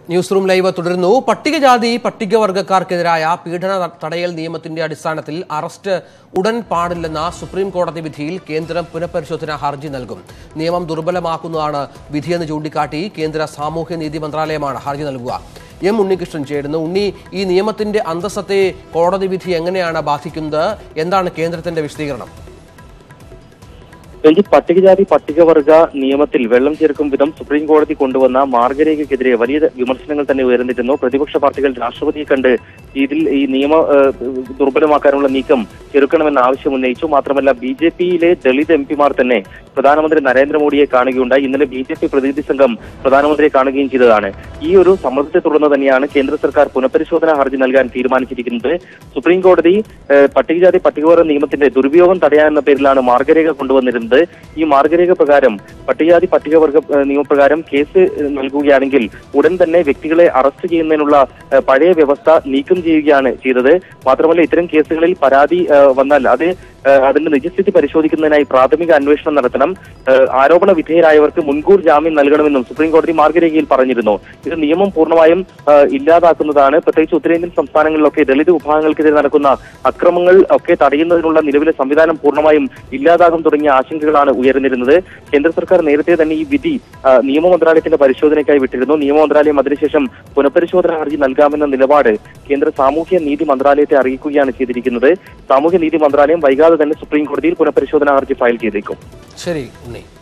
news room live തുടരുന്നു പട്ടികജാതി പട്ടികവർഗക്കാർക്കെതിരായ പീഡന ത- തടയൽ നിയമത്തിന്റെ അടിസ്ഥാനത്തിൽ അറസ്റ്റ് ഉടൻ പാടില്ലെന്ന സുപ്രീം കോടതി വിധിയിൽ കേന്ദ്രം പുനഃപരിശോധനാ ഹർജി നൽകും നിയമം ദുർബലമാക്കുന്നതാണ് വിധിയെന്ന് ചൂണ്ടിക്കാട്ടി കേന്ദ്ര സാമൂഹ്യനീതി മന്ത്രാലയമാണ് ഹർജി നൽകുക എം ഉണ്ണികൃഷ്ണൻ ചേരുന്നു ഉണ്ണി ഈ നിയമത്തിന്റെ അന്തസ്സത്തെ കോടതി വിധി എങ്ങനെയാണ് ബാധിക്കുന്നത് എന്താണ് കേന്ദ്രത്തിന്റെ വിശദീകരണം ഈ പട്ടികജാതി പട്ടികവർഗ നിയമത്തിൽ വെള്ളം ചേർക്കും വിധം സുപ്രീം കോടതി കൊണ്ടുവന്ന മാർഗരേഖയ്ക്കെതിരെ വലിയ വിമർശനങ്ങൾ തന്നെ ഉയർന്നിരുന്നു പ്രതിപക്ഷ പാർട്ടികൾ രാഷ്ട്രപതിയെ കണ്ട് ഇതിൽ ഈ നിയമ ഏഹ്, ദുർബലമാക്കാനുള്ള നീക്കം ചെറുക്കണമെന്ന ആവശ്യം ഉന്നയിച്ചു മാത്രമല്ല ബി ജെ പിയിലെ ദളിത് എം പിമാർ തന്നെ പ്രധാനമന്ത്രി നരേന്ദ്രമോദിയെ കാണുകയുണ്ടായി ഇന്നലെ ബി ജെ പി പ്രതിനിധി സംഘം പ്രധാനമന്ത്രിയെ കാണുകയും ചെയ്തതാണ് ഈ ഒരു സമ്മർദ്ദത്തെ തുടർന്ന് തന്നെയാണ് കേന്ദ്ര സർക്കാർ പുനഃപരിശോധനാ ഹർജി നൽകാൻ തീരുമാനിച്ചിരിക്കുന്നത് സുപ്രീം കോടതി ഏഹ്, പട്ടികജാതി പട്ടികവർഗ നിയമത്തിന്റെ ദുരുപയോഗം തടയാനെന്ന പേരിലാണ് മാർഗരേഖ കൊണ്ടുവന്നിരുന്നത് ഈ മാർഗരേഖ പ്രകാരം പട്ടികജാതി പട്ടികവർഗ ഏഹ്, നിയമപ്രകാരം കേസ് ഏഹ്, നൽകുകയാണെങ്കിൽ ഉടൻ തന്നെ വ്യക്തികളെ അറസ്റ്റ് ചെയ്യുന്നതിനുള്ള ഏഹ്, പഴയ വ്യവസ്ഥ നീക്കം ചെയ്യുകയാണ് ചെയ്തത് മാത്രമല്ല ഇത്തരം കേസുകളിൽ പരാതി ഏഹ്, വന്നാൽ അത് ഏഹ്, അതിന്റെ നിജസ്ഥിതി പരിശോധിക്കുന്നതിനായി പ്രാഥമിക അന്വേഷണം നടത്തണം ഏഹ്, ആരോപണ വിധേയരായവർക്ക് മുൻകൂർ ജാമ്യം നൽകണമെന്നും സുപ്രീം കോടതി മാർഗരേഖയിൽ പറഞ്ഞിരുന്നു ഇത് നിയമം പൂർണ്ണമായും ഏഹ്, ഇല്ലാതാക്കുന്നതാണ് പ്രത്യേകിച്ച് ഉത്തരേന്ത്യൻ സംസ്ഥാനങ്ങളിലൊക്കെ ദളിത് വിഭാഗങ്ങൾക്കെതിരെ നടക്കുന്ന അക്രമങ്ങൾ ഒക്കെ തടയുന്നതിനുള്ള നിലവിലെ സംവിധാനം പൂർണ്ണമായും ഇല്ലാതാകും തുടങ്ങിയ ആശങ്കകളാണ് ഉയർന്നിരുന്നത് കേന്ദ്ര സർക്കാർ നേരത്തെ തന്നെ ഈ വിധി ആ, നിയമ മന്ത്രാലയത്തിന്റെ പരിശോധനയ്ക്കായി വിട്ടിരുന്നു നിയമ മന്ത്രാലയം അതിനുശേഷം പുനഃപരിശോധന ഹർജി നൽകാമെന്ന നിലപാട് കേന്ദ്ര സാമൂഹ്യ നീതി മന്ത്രാലയത്തെ അറിയിക്കുകയാണ് ചെയ്തിരിക്കുന്നത് സാമൂഹ്യ നീതി മന്ത്രാലയം വൈകാതെ തന്നെ സുപ്രീം കോടതിയിൽ പുനഃപരിശോധനാ ഹർജി ഫയൽ ചെയ്തേക്കും ശരി ഉണ്ണി